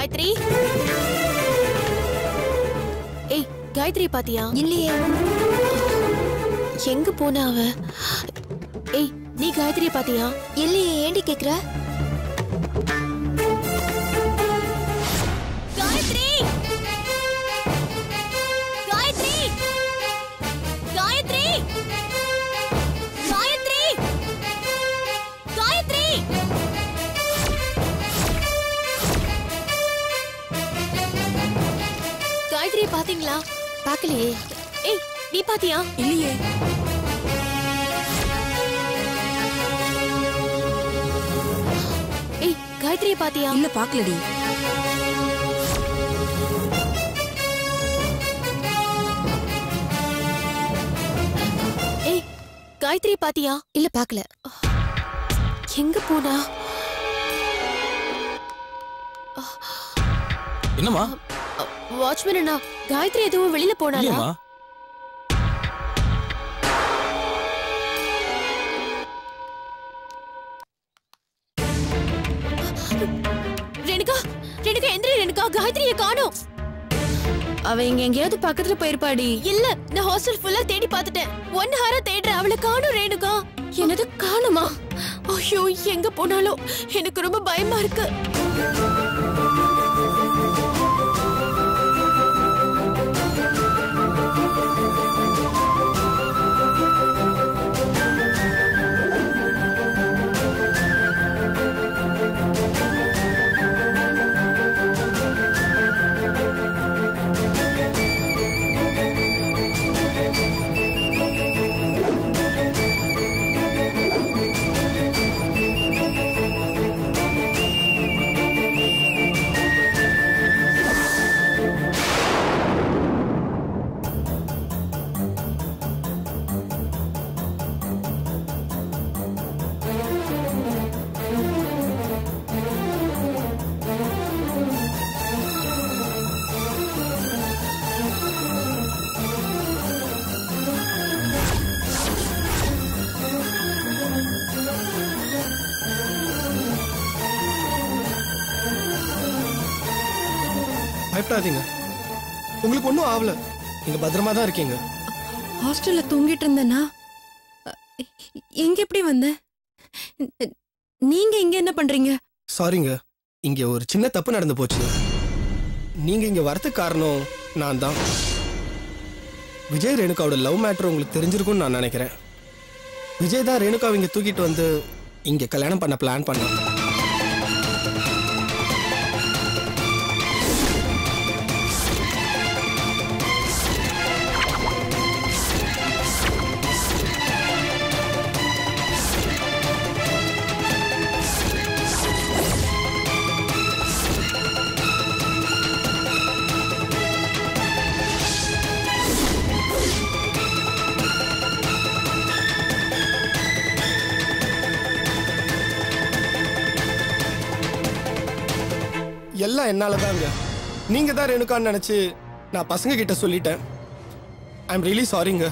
காயத்ரி ஏய் காயத்ரி பாத்தியா இல்லையே எங்க போனா அவ ஏய் நீ காயத்ரி பாத்தியா இல்லையே ஏண்டி கேக்குற காயத்ரி காயத்ரி காயத்ரி காயத்ரி காயத்ரி காயத்ரி பாத்தீங்களா பாக்கலையே ஏய் நீ பாத்தியா இல்லையே ஏய் காயத்ரியை பாத்தியா இல்ல பாக்கலடி ஏய் காயத்ரி பாத்தியா இல்ல பாக்கல எங்க போனா என்னம்மா வாட்ச்மேன் அண்ணா காயத்ரி எதுவும் வெளியில போனாலா இல்லையம்மா ரெணுகா ரெணுகா எந்திரி ரெணுகா காயத்ரியை காணோம் அவ இங்க எங்கேயாவது பக்கத்துல போயிருப்பாடி இல்ல நான் ஹாஸ்டல் ஃபுல்லா தேடி பார்த்துட்டேன் ஒன் ஹாரா தேடுறேன் அவளை காணோம் ரேணுகா என்னது காணுமா ஐயோ எங்க போனாலும் எனக்கு ரொம்ப பயமா இருக்கு பயப்படாதீங்க உங்களுக்கு ஒன்றும் ஆகல நீங்க பத்திரமா தான் இருக்கீங்க ஹாஸ்டல்ல தூங்கிட்டு இருந்தேனா எங்க எப்படி வந்த நீங்க இங்க என்ன பண்றீங்க சாரிங்க இங்க ஒரு சின்ன தப்பு நடந்து போச்சு நீங்க இங்க வரதுக்கு காரணம் நான் தான் விஜய் ரேணுகாவோட லவ் மேட்ரு உங்களுக்கு தெரிஞ்சிருக்கும்னு நான் நினைக்கிறேன் விஜய் தான் ரேணுகாவை இங்க தூக்கிட்டு வந்து இங்க கல்யாணம் பண்ண பிளான் பண்ணான் எல்லாம் என்னால தாங்க நீங்க தான் ரேணுகான்னு நினைச்சு நான் பசங்க கிட்ட சொல்லிட்டேன் ஐ எம் ரியலி சாரிங்க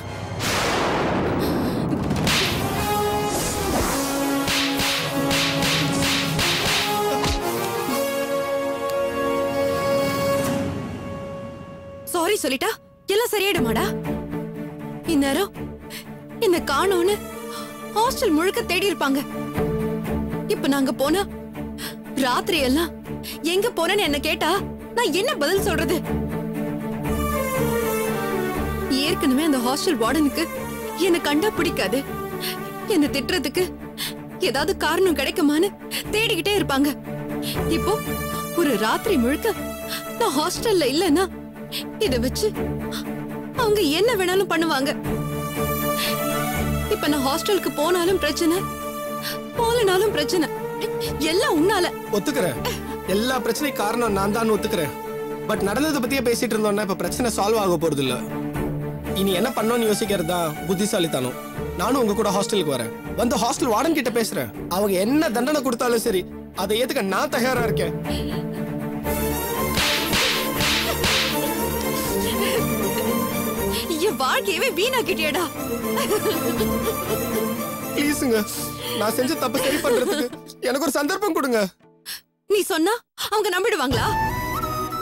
சாரி சொல்லிட்டா எல்லாம் சரியாயிடுமாடா இந்நேரம் என்ன காணோன்னு ஹாஸ்டல் முழுக்க தேடி இருப்பாங்க இப்ப நாங்க போனா ராத்திரி எல்லாம் எங்க போனேன்னு என்ன கேட்டா நான் என்ன பதில் சொல்றது ஏற்கனவே அந்த ஹாஸ்டல் வார்டனுக்கு என்ன கண்டா பிடிக்காது என்ன திட்டுறதுக்கு ஏதாவது காரணம் கிடைக்குமான்னு தேடிக்கிட்டே இருப்பாங்க இப்போ ஒரு ராத்திரி முழுக்க நான் ஹாஸ்டல்ல இல்லைன்னா இத வச்சு அவங்க என்ன வேணாலும் பண்ணுவாங்க இப்ப நான் ஹாஸ்டலுக்கு போனாலும் பிரச்சனை போலனாலும் பிரச்சனை எல்லாம் உன்னால ஒத்துக்கிறேன் எல்லா பிரச்சனையும் காரணம் நான் தான் ஒத்துக்கிறேன் பட் நடந்ததை பத்தியே பேசிட்டு இருந்தோம்னா இப்ப பிரச்சனை சால்வ் ஆக போறது இல்ல இனி என்ன பண்ணோம்னு யோசிக்கிறது தான் புத்திசாலித்தனம் நானும் உங்க கூட ஹாஸ்டலுக்கு வரேன் வந்து ஹாஸ்டல் வார்டன் கிட்ட பேசுறேன் அவங்க என்ன தண்டனை கொடுத்தாலும் சரி அதை ஏத்துக்க நான் தயாரா இருக்கேன் என் வாழ்க்கையவே வீணாக்கிட்டியடா ப்ளீஸுங்க நான் செஞ்ச தப்பு சரி பண்றதுக்கு எனக்கு ஒரு சந்தர்ப்பம் கொடுங்க நீ சொன்னா அவங்க நம்பிடுவாங்களா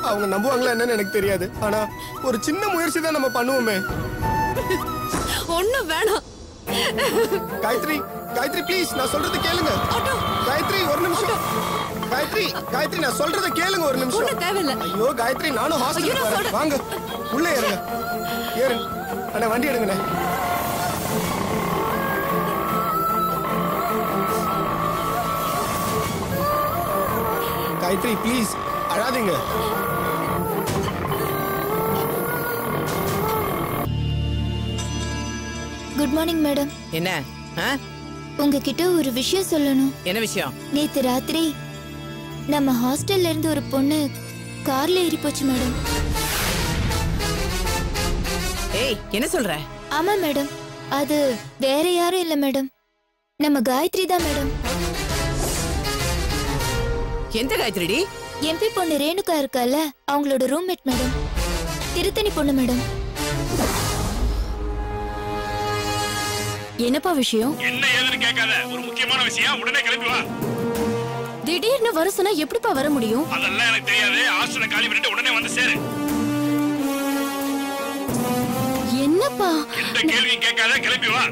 அவங்க நம்புவாங்களா என்னன்னு எனக்கு தெரியாது ஆனா ஒரு சின்ன முயற்சி தான் நம்ம பண்ணுவோமே ஒண்ணும் வேணாம் காயத்ரி காயத்ரி ப்ளீஸ் நான் சொல்றது கேளுங்க காயத்ரி ஒரு நிமிஷம் காயத்ரி காயத்ரி நான் சொல்றத கேளுங்க ஒரு நிமிஷம் ஒண்ணும் தேவையில்ல ஐயோ காயத்ரி நானும் ஐயோ, ஹாஸ்டலுக்கு நான் வரேன் சொல்றேன். வாங்க உள்ள ஏறுங்க ஏறு அண்ணா வண்டி எடுங்கண்ணே காயத்ரி ப்ளீஸ் அழாதீங்க குட் மார்னிங் மேடம் என்ன ஆ? உங்ககிட்ட ஒரு விஷயம் சொல்லணும் என்ன விஷயம் நேத்து ராத்திரி நம்ம ஹாஸ்டல்ல இருந்து ஒரு பொண்ணு கார்ல ஏறி போச்சு மேடம் ஏய் என்ன சொல்ற ஆமா மேடம் அது வேற யாரும் இல்ல மேடம் நம்ம காயத்ரி தான் மேடம் எந்த காயத்ரிடி எம்பி பொண்ணு ரேணுகா இருக்கால அவங்களோட ரூம்மேட் மேடம் திருத்தணி பொண்ணு மேடம் என்னப்பா விஷயம் என்ன ஏதுன்னு கேட்காத ஒரு முக்கியமான விஷயம் உடனே கிளம்பி வா திடீர்னு வர சொன்னா எப்படிப்பா வர முடியும் அதெல்லாம் எனக்கு தெரியாது ஹாஸ்டலை காலி பண்ணிட்டு உடனே வந்து சேரு என்னப்பா எந்த கேள்வியும் கேட்காத கிளம்பி வா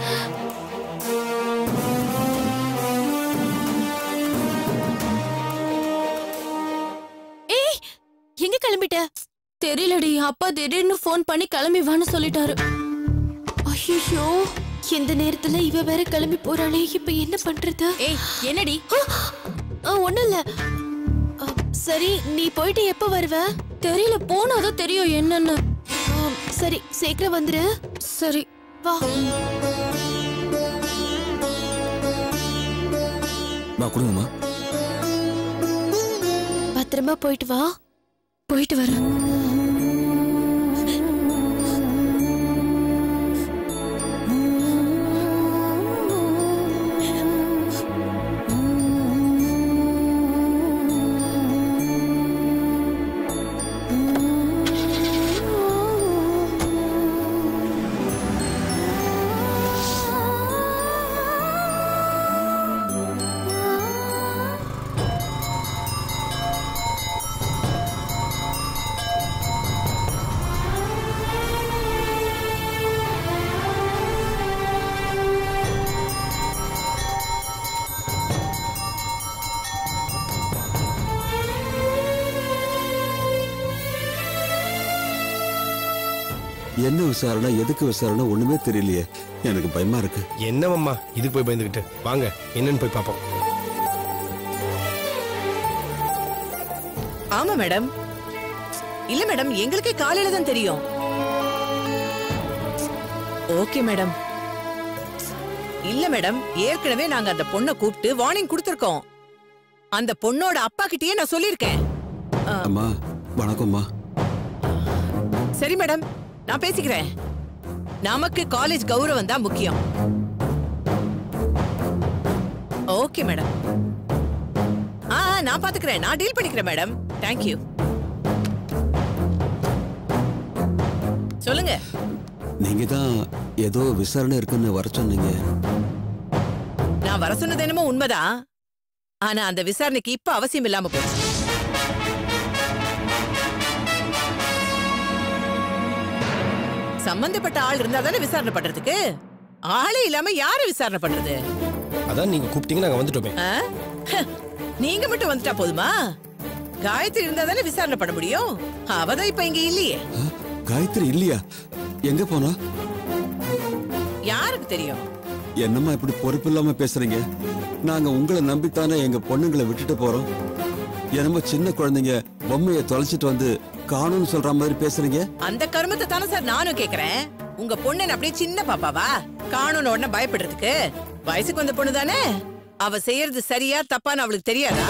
ஏய் எங்க கிளம்பிட்ட தெரியலடி அப்பா திடீர்னு ஃபோன் பண்ணி கிளம்பி வான்னு சொல்லிட்டாரு ஐயோ எந்த நேரத்துல இவ வேற கிளம்பி போறாளே இப்ப என்ன பண்றது ஏய் என்னடி ஒண்ணும் இல்ல அ, சரி நீ போயிட்டு எப்ப வருவ தெரியல போனாதான் தெரியும் என்னன்னு ஆ, சரி சீக்கிரம் வந்துரு சரி வா மா கொடுங்கம்மா பத்திரமா போயிட்டு வா போயிட்டு வரேன் என்ன விசாரணை எதுக்கு விசாரணை ஒண்ணுமே தெரியலையே எனக்கு பயமா இருக்கு என்னவம்மா இதுக்கு போய் பயந்துகிட்டு வாங்க என்னன்னு போய் பார்ப்போம் ஆமா மேடம் இல்ல மேடம் எங்களுக்கே காலையில தான் தெரியும் ஓகே மேடம் இல்ல மேடம் ஏற்கனவே நாங்க அந்த பொண்ணை கூப்பிட்டு வார்னிங் கொடுத்திருக்கோம் அந்த பொண்ணோட அப்பா கிட்டயே நான் சொல்லியிருக்கேன் அம்மா வணக்கம்மா சரி மேடம் நான் பேசிக்கிறேன் நமக்கு காலேஜ் கௌரவம் தான் முக்கியம் ஓகே மேடம் ஆ ஆ, நான் பாத்துக்கிறேன் நான் டீல் பண்ணிக்கிறேன் மேடம் தேங்க்யூ சொல்லுங்க நீங்க தான் ஏதோ விசாரணை இருக்குன்னு வர சொன்னீங்க நான் வர சொன்னது என்னமோ உண்மைதான் ஆனா அந்த விசாரணைக்கு இப்ப அவசியம் இல்லாம போச்சு சம்பந்தப்பட்ட ஆள் இருந்தா தானே விசாரணை பண்றதுக்கு ஆளே இல்லாம யாரு விசாரணை பண்றது அதான் நீங்க கூப்பிட்டீங்க நாங்க வந்துட்டோமே ஆ? ஹ, நீங்க மட்டும் வந்துட்டா போதுமா காயத்ரி இருந்தா தானே விசாரணை பண்ண முடியும் அவதான் இப்ப இங்க இல்லையே ஆ, காயத்ரி இல்லையா எங்க போனா யாருக்கு தெரியும் என்னம்மா இப்படி பொறுப்பு இல்லாம பேசுறீங்க நாங்க உங்களை நம்பித்தானே எங்க பொண்ணுங்களை விட்டுட்டு போறோம் என்னமோ சின்ன குழந்தைங்க பொம்மையை தொலைச்சிட்டு வந்து காணும்னு சொல்ற மாதிரி பேசுறீங்க அந்த கருமத்தை தானே சார் நானும் கேக்குறேன் உங்க பொண்ணு என்ன அப்படியே சின்ன பாப்பாவா காணும்னு உடனே பயப்படுறதுக்கு வயசுக்கு வந்த பொண்ணு தானே அவ செய்யறது சரியா தப்பான்னு அவளுக்கு தெரியாதா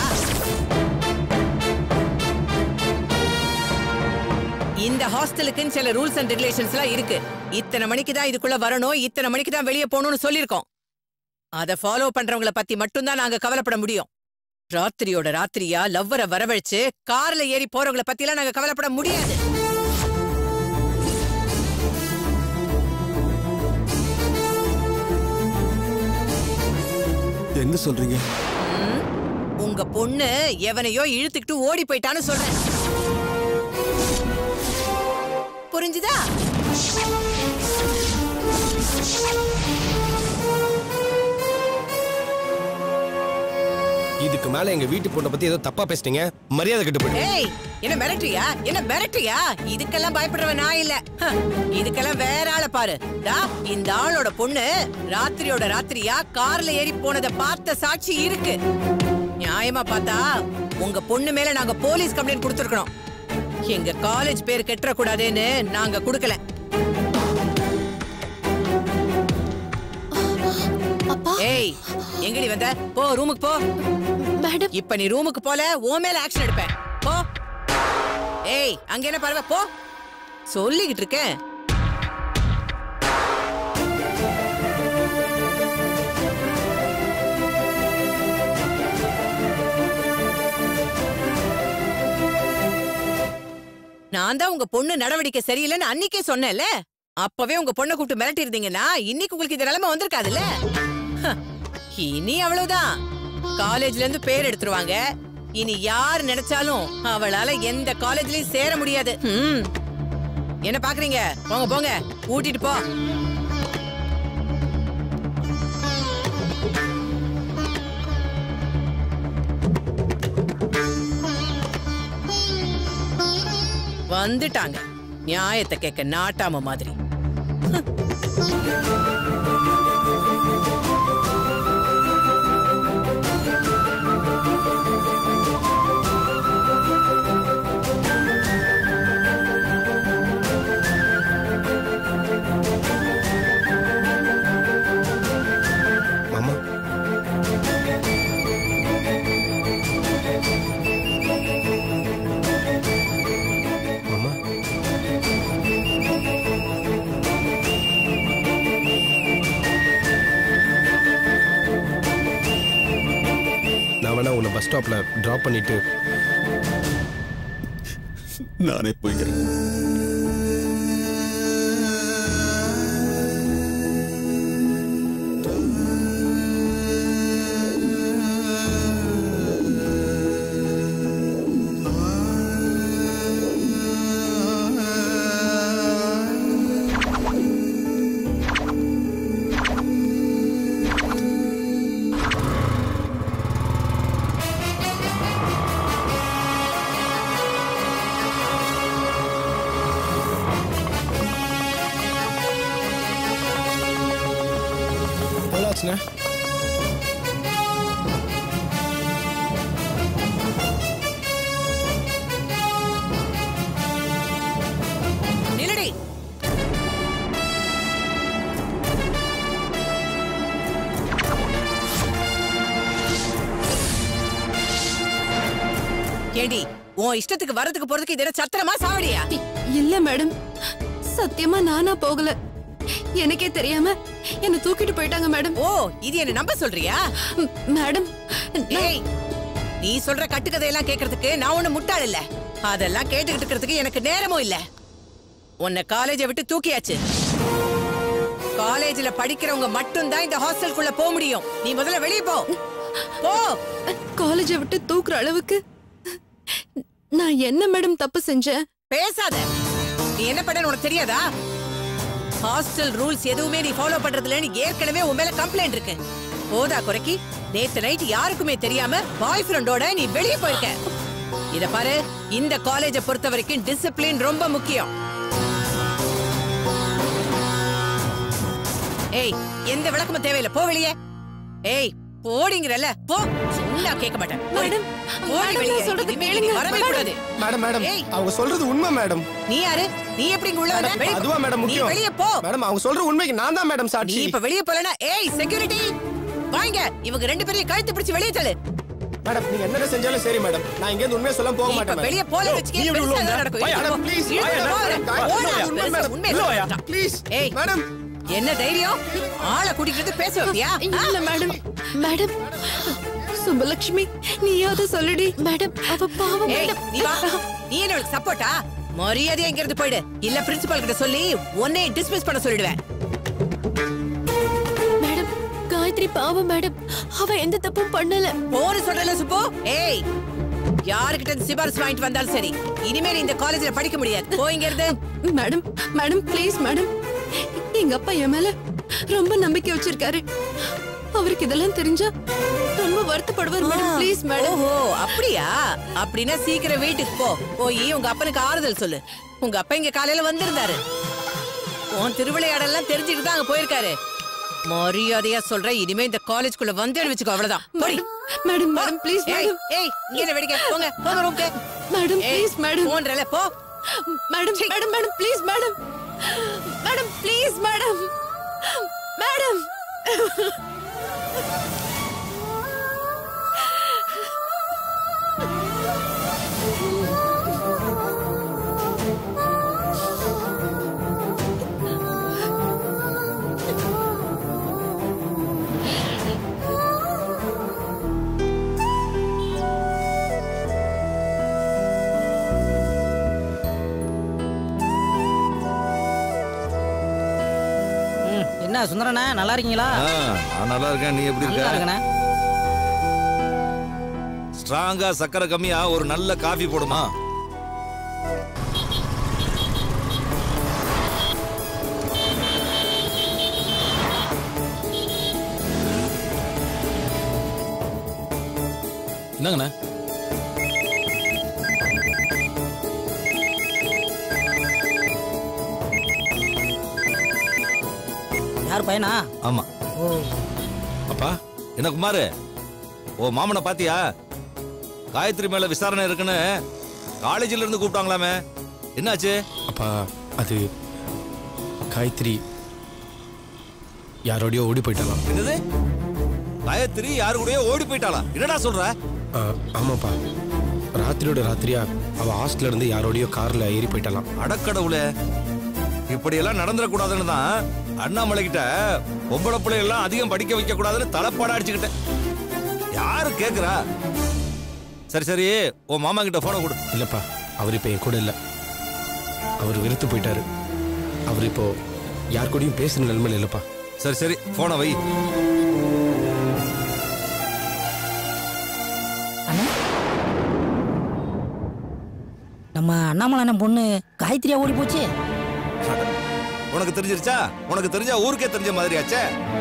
இந்த ஹாஸ்டலுக்குன்னு சில ரூல்ஸ் அண்ட் ரெகுலேஷன்ஸ் எல்லாம் இருக்கு இத்தனை மணிக்கு தான் இதுக்குள்ள வரணும் இத்தனை மணிக்கு தான் வெளியே போகணும்னு சொல்லிருக்கோம் அத ஃபாலோ பண்றவங்கள பத்தி மட்டும்தான் நாங்க கவலைப்பட முடியும் ராத்திரியோட ராத்திரியா லவ்வரை வரவழைச்சு கார்ல ஏறி போறவங்கள பத்தி எல்லாம் நாங்க கவலைப்பட முடியாது என்ன சொல்றீங்க உங்க பொண்ணு எவனையோ இழுத்துக்கிட்டு ஓடி போயிட்டான்னு சொல்றேன் புரிஞ்சுதா இதுக்கு மேல எங்க வீட்டு பொண்ணை பத்தி ஏதோ தப்பா பேசுனீங்க மரியாதை கெட்டு போயிடு ஏய் என்ன மிரட்டுறியா என்ன மிரட்டுறியா இதுக்கெல்லாம் பயப்படுறவன் நான் இல்ல ஹ, இதுக்கெல்லாம் வேற ஆளை பாரு டா இந்த ஆளோட பொண்ணு ராத்திரியோட ராத்திரியா கார்ல ஏறி போனதை பார்த்த சாட்சி இருக்கு நியாயமா பார்த்தா உங்க பொண்ணு மேல நாங்க போலீஸ் கம்ப்ளைண்ட் கொடுத்துருக்கணும் எங்க காலேஜ் பேர் கெட்டுற கூடாதுன்னு நாங்க கொடுக்கல அப்பா ஏய் எங்கடி வந்த போ ரூமுக்கு போ மேடம் இப்ப நீ ரூமுக்கு போல உன் மேல ஆக்ஷன் எடுப்பேன் போ ஏய் அங்க என்ன பரவ போ சொல்லிக்கிட்டு இருக்கேன் நான் தான் உங்க பொண்ணு நடவடிக்கை சரியில்லைன்னு அன்னைக்கே சொன்னேன்ல அப்பவே உங்க பொண்ணை கூப்பிட்டு மிரட்டி இருந்தீங்கன்னா இன்னைக்கு உங்களுக்கு இந்த நிலைமை வந்திருக்காதுல்ல ஹ, இனி அவ்வளவுதான் காலேஜ்ல இருந்து பேர் எடுத்துருவாங்க இனி யார் நினைச்சாலும் அவளால எந்த காலேஜ்லயும் சேர முடியாது ம். என்ன பாக்குறீங்க போங்க போங்க ஊட்டிட்டு போ வந்துட்டாங்க நியாயத்தை கேட்க நாட்டாம மாதிரி மாமா மாமா நான் வேணா உன்னை பஸ் ஸ்டாப்ல டிராப் பண்ணிட்டு நானே போய்க்கிறேன் எவ்வளோ ஆச்சுண்ணே நில்லடி ஏடி உன் இஷ்டத்துக்கு வரதுக்கு போறதுக்கு இது என்ன சத்திரமா சாவடியா இ- இல்ல மேடம் சத்தியமா நானா போகல எனக்கே தெரியாம என்ன தூக்கிட்டு போயிட்டாங்க மேடம் ஓ இது என்ன நம்ப சொல்றியா ம், மேடம் நான்- ஏய் நீ சொல்ற கட்டுக்கதையெல்லாம் கேக்குறதுக்கு நான் ஒண்ணு முட்டாள் இல்ல அதெல்லாம் கேட்டுக்கிட்டு இருக்கிறதுக்கு எனக்கு நேரமும் இல்ல உன்னை காலேஜை விட்டு தூக்கியாச்சு காலேஜ்ல படிக்கிறவங்க மட்டும்தான் இந்த ஹாஸ்டலுக்குள்ள போக முடியும் நீ முதல்ல வெளியே போ போ காலேஜை விட்டு தூக்குற அளவுக்கு நான் என்ன மேடம் தப்பு செஞ்சேன் பேசாத நீ என்ன பண்ண உனக்கு தெரியாதா ஹாஸ்டல் ரூல்ஸ் எதுவுமே நீ ஃபாலோ பண்றது இல்லைன்னு ஏற்கனவே உன் மேல கம்ப்ளைண்ட் இருக்கு போதா குறைக்கி நேத்து நைட் யாருக்குமே தெரியாம பாய் ஃப்ரெண்டோட நீ வெளியே போயிருக்க இத பாரு இந்த காலேஜை பொறுத்த வரைக்கும் டிசிப்ளின் ரொம்ப முக்கியம் ஏய் எந்த விளக்கமும் தேவையில்லை போ வெளியே ஏய் போடிங்கறல்ல போ சொன்னா கேட்க மாட்டேன் போடி. மேடம், போடி மேடம், வெளியே. நான் சொல்றது இனிமே நீ கேளுங்க. வரவே மேடம். கூடாது மேடம் மேடம் ஏய். அவங்க சொல்றது உண்மை மேடம் நீ யாரு நீ எப்படி இங்க உள்ள வந்த மேடம், வெளிய போ. அதுவா மேடம் நீ முக்கியம் வெளிய போ மேடம் அவங்க சொல்ற உண்மைக்கு நான் தான் மேடம் நீ சாட்சி இப்ப வெளிய போலனா ஏய் செக்யூரிட்டி வாங்க இவங்க ரெண்டு பேரையும் கழுத்து பிடிச்சு வெளிய தள்ளு மேடம் நீங்க என்ன செஞ்சாலும் சரி மேடம் நான் இங்க இருந்து உண்மையை சொல்ல போக நீ இப்ப மாட்டேன் வெளிய போல வச்சுக்கே நீ எப்படி உள்ள பெருசா வந்த? நடக்கும் வாயா, இழுத்து மேடம், போ. please, இழுத்து வாயா, போ. மேடம், போடா, உண்மை, உண்மை, பெருசா மேடம். உண்மையை உள்ள வாயா, சொல்லிட்டான். please, ஏய் மேடம். என்ன தைரியம் ஆளை கூட்டிட்டு வந்து பேச வைப்பியா ஆ? இல்ல மேடம் மேடம் சுபலட்சுமி நீயாவது சொல்லுடி மேடம் அவ பாவம் ஏய் மேடம் நீ வா நீ என்ன சப்போர்ட்டா மரியாதையா இங்க இருந்து போயிடு இல்ல பிரின்சிபால் கிட்ட சொல்லி உன்னை டிஸ்மிஸ் பண்ண சொல்லிடுவேன் மேடம் காயத்ரி பாவம் மேடம் அவ எந்த தப்பும் பண்ணல போன்னு சொல்றல சுப்பு ஏய் யாருக்கிட்ட இருந்து சிபாரிசு வாங்கிட்டு வந்தாலும் சரி இனிமே நீ இந்த காலேஜ்ல படிக்க முடியாது போயிங்க இருந்து மேடம் மேடம் ப்ளீஸ் மேடம் எங்க அப்பா என் மேல ரொம்ப நம்பிக்கை வச்சிருக்காரு அவருக்கு இதெல்லாம் தெரிஞ்சா ரொம்ப வருத்தப்படுவார் மேடம் ப்ளீஸ் மேடம் ஓஹோ அப்படியா அப்படின்னா சீக்கிரம் வீட்டுக்கு போ போய் உங்க அப்பனுக்கு ஆறுதல் சொல்லு உங்க அப்பா இங்க காலையில வந்திருந்தாரு உன் திருவிளையாடெல்லாம் தெரிஞ்சுட்டு தான் அங்க போயிருக்காரு மரியாதையா சொல்றேன் இனிமே இந்த காலேஜ்குள்ள வந்து வச்சுக்கோ அவ்வளவுதான் போடி. மேடம் மேடம் ப்ளீஸ் ஏய் மேடம் ஏய் இங்க என்ன வெடிக்க போங்க போங்க ரூம்க்கு மேடம் ஏய் ப்ளீஸ் மேடம் போன்றல போ madam madam madam please madam madam please madam madam ம், என்ன சுந்தரண்ணா நல்லா இருக்கீங்களா ஆ, நான் நல்லா இருக்கேன் நீ எப்படி நல்லா இருக்க இருக்கண்ணே ஸ்ட்ராங்கா சக்கரை கம்மியா ஒரு நல்ல காஃபி போடுமா என்னங்கண்ணே யார் பையனா ஆமா அப்பா என்ன குமாரு ஓ மாமனை பாத்தியா காயத்ரி மேல விசாரணை இருக்குன்னு காலேஜ்ல இருந்து கூப்பிட்டாங்களாமே என்னாச்சு அப்பா அது காயத்ரி யாரோடயோ ஓடி போயிட்டாலாம் என்னது காயத்ரி யாரு கூடயோ ஓடி போயிட்டாளா என்னடா சொல்ற ஆ, ஆமாப்பா ராத்திரியோட ராத்திரியா அவ ஹாஸ்டல்ல இருந்து யாரோடயோ கார்ல ஏறி போயிட்டாலாம் அடக்கடவுளே இப்படி எல்லாம் நடந்துடக்கூடாதுன்னு தான் அண்ணாமலை கிட்ட பொம்பளை பிள்ளை எல்லாம் அதிகம் படிக்க வைக்க கூடாதுன்னு தலைப்பாட அடிச்சுக்கிட்டேன் யாரு கேக்குறா சரி சரி உன் மாமா கிட்ட போன கொடு இல்லப்பா அவர் இப்ப என் கூட இல்ல அவர் வெறுத்து போயிட்டாரு அவர் இப்போ யார் கூடயும் பேசுன நிலைமையில இல்லப்பா சரி சரி போன வை நம்ம அண்ணாமலை அண்ணன் பொண்ணு காயத்ரியா ஓடி போச்சு உனக்கு தெரிஞ்சிருச்சா உனக்கு தெரிஞ்சா ஊருக்கே தெரிஞ்ச மாதிரியாச்சே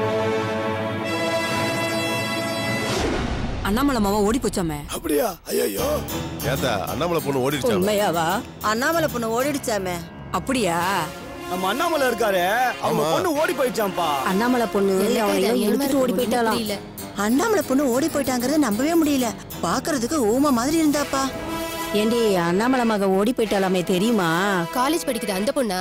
அண்ணாமலை மாமா ஓடி போச்சாமே அப்படியா ஐயோ ஏத்தா அண்ணாமலை பொண்ணு ஓடிடுச்சா உண்மையாவா அண்ணாமலை பொண்ணு ஓடிடுச்சாமே அப்படியா நம்ம அண்ணாமலை இருக்காரு அவங்க பொண்ணு ஓடி போயிடுச்சாம்பா அண்ணாமலை பொண்ணு எனக்கு அவனை அது எடுத்துட்டு ஓடி ஒண்ணும் போயிட்டாலாம் புரியல. அண்ணாமலை பொண்ணு ஓடி போயிட்டாங்கறத நம்பவே முடியல பாக்குறதுக்கு ஊமை மாதிரி இருந்தாப்பா ஏண்டி அண்ணாமலை மக ஓடி போயிட்டாலாமே தெரியுமா காலேஜ் படிக்குது அந்த பொண்ணா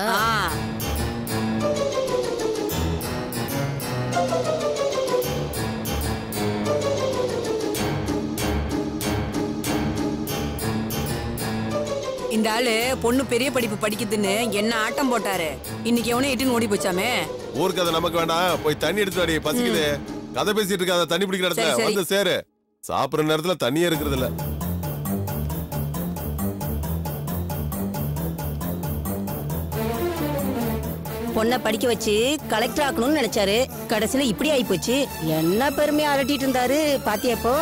இந்த ஆளு பொண்ணு பெரிய படிப்பு படிக்குதுன்னு என்ன ஆட்டம் போட்டாரு இன்னைக்கு எவனே எட்டுன்னு ஓடி போச்சாமே ஊருக்கு அதை நமக்கு வேண்டாம் போய் தண்ணி எடுத்து வாடி பசிக்குது கதை பேசிட்டு இருக்காத தண்ணி பிடிக்கிற இடத்துல சரி, சரி. வந்து சேரு சாப்பிடுற நேரத்துல தண்ணியே இருக்கிறது இல்ல பொண்ணை படிக்க வச்சு கலெக்டர் ஆக்கணும்னு நினைச்சாரு கடைசியில இப்படி ஆயி போச்சு என்ன பெருமையா அரட்டிட்டு இருந்தாரு பாத்தியாப்போ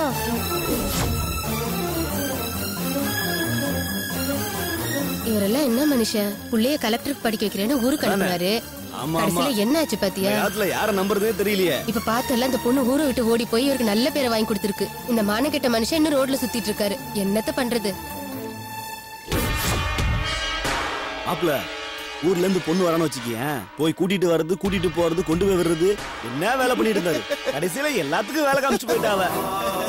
இவரெல்லாம் என்ன மனுஷன் புள்ளைய கலெக்டருக்கு படிக்க வைக்கிறேன்னு ஊருக்கு அனுப்புனாரு ஆமா, கடைசியில ஆமா. என்ன ஆச்சு பாத்தியா இந்த காலத்துல யார நம்புறதே தெரியலையே இப்ப பார்த்தல இந்த பொண்ணு ஊரை விட்டு ஓடி போய் இவருக்கு நல்ல பேரை வாங்கி கொடுத்திருக்கு இந்த மானக்கெட்ட மனுஷன் இன்னும் ரோட்ல சுத்திட்டு இருக்காரு என்னத்த பண்றது மாப்ள ஊர்ல இருந்து பொண்ணு வரான்னு வச்சுக்கேன் போய் கூட்டிட்டு வர்றது கூட்டிட்டு போறது கொண்டு போய் விடுறது என்ன வேலை பண்ணிட்டு இருந்தாரு கடைசியில எல்லாத்துக்கும் வேலை காமிச்சு போயிட்டாவ